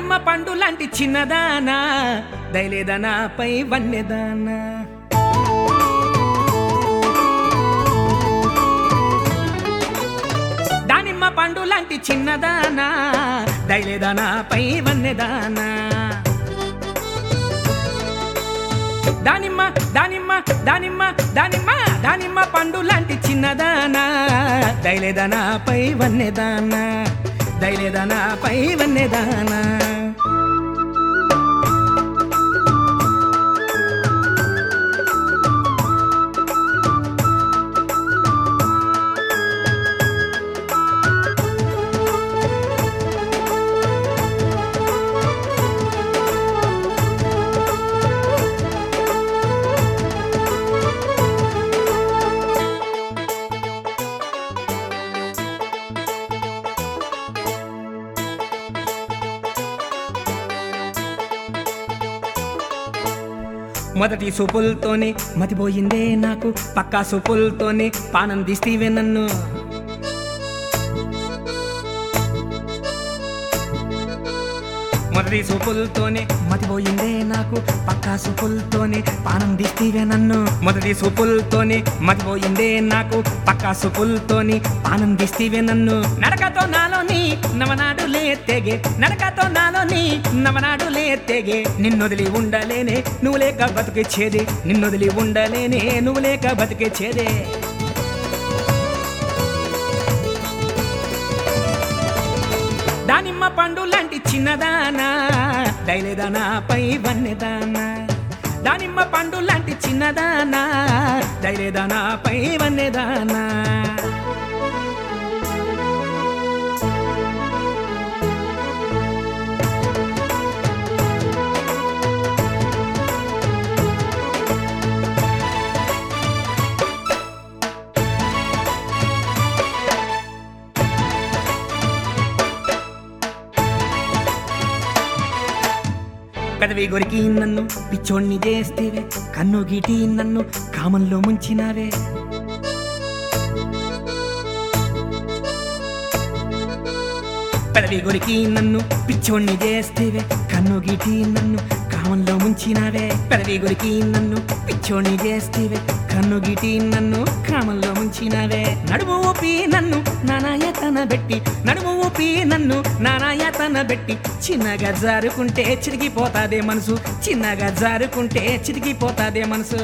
దానిమ్మ పండు లాంటి చిన్నదానా దయలేదనాపై వన్నెదానా దానిమ్మ పండు లాంటి చిన్నదానా దయలేదనాపై వన్నెదానా దానిమ్మ దానిమ్మ దానిమ్మ దానిమ్మ దానిమ్మ పండు లాంటి చిన్నదానా దయలేదనాపై వన్నెదానా దయలేదనాపై వన్నెదానా మొదటి సూపులతోనే మతిపోయిందే నాకు పక్కా సూపులతోనే పానం తీస్తీవే నన్ను మొదటి సూపులతోనే మతిపోయిందే నాకు పక్కా సూపులతోనే పానం తీస్తీవే నన్ను మొదటి సూపులతోనే మతిపోయిందే నాకు పక్కా సూపులతోనే పానం తీస్తీవే నన్ను నడకతో నాలోని నవనాడులే తెగే నడకతో నాలోని నవనాడులే తెగే నిన్నొదిలి ఉండలేనే నువ్వు లేక బతికిచ్చేది నిన్నొదిలి ఉండలేనే నువ్వు లేక బతికిచ్చేదే దానిమ్మ పండు లాంటి చిన్నదానా దైలేదానా పై వన్నెదానా దానిమ్మ పండు లాంటి చిన్నదానా దైలేదానా పై వన్నెదానా పెదవి గొరికి నన్ను పిచ్చోణ్ణి చేస్తేవే కన్ను గీటి నన్ను కామంలో ముంచినావే పెదవి గొరికి నన్ను పిచ్చోణ్ణి చేస్తేవే కన్ను గీటి నన్ను కామంలో ముంచినావే పెదవి గొరికి నన్ను పిచ్చోణ్ణి చేస్తేవే కన్ను గీటి నన్ను కామంలో ముంచినావే నడుము ఊపి నన్ను నానాయతన పెట్టి నడుము ఊపి నన్ను నానాయతన పెట్టి చిన్నగా జారుకుంటే చిరిగిపోతాదే మనసు చిన్నగా జారుకుంటే చిరిగిపోతాదే మనసు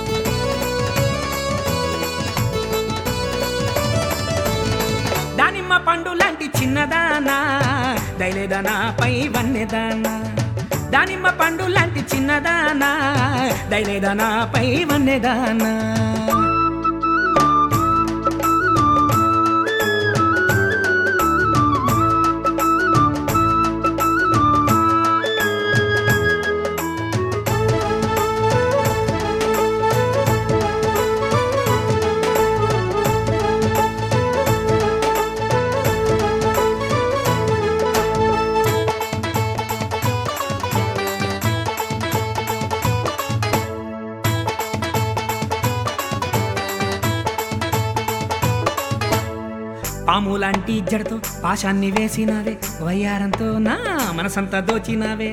దానిమ్మ పండు లాంటి చిన్నదానా దైలేదానా పై వన్నెదానా దానిమ్మ పండు లాంటి చిన్నదానా దైలేదానా పై వన్నెదానా పాము లాంటి జడతో పాశాన్ని వేసినావే వయ్యారంతో నా మనసంతా దోచినావే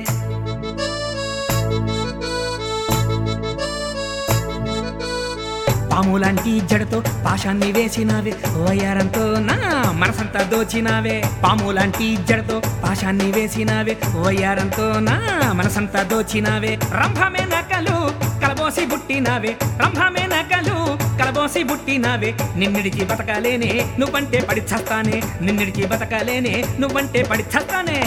పాము లాంటి జడతో పాశాన్ని వేసినావే వయ్యారంతో నా మనసంతా దోచినావే పాము లాంటి జడతో పాశాన్ని వేసినావే వయ్యారంతో నా మనసంతా దోచినావే రంభమే నకలు కలబోసి బుట్టినావే రంభమే నకలు కలబోసి బుట్టినావే నిన్నిడికి బతకలేనే నువ్వంటే పడి చస్తానే నిన్నిడికి బతకలేనే నువ్వంటే పడి చస్తానే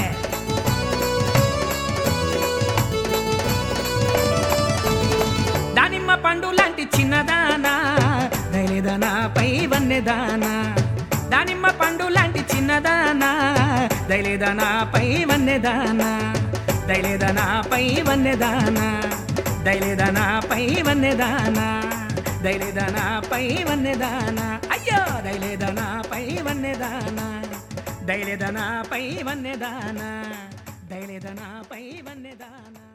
దానిమ్మ పండు లాంటి చిన్నదానా దయలేదానా పై వన్నెదానా దానిమ్మ పండు లాంటి చిన్నదానా దయలేదానా పై వన్నెదానా దయలేదానా పై వన్నెదానా దయలేదానా పై వన్నెదానా దయలేదానా పై వన్నెదానా అయ్యో దయలేదానా పై వన్నెదానా దయలేదానా పై వన్నెదానా దయలేదానా పై వన్నెదానా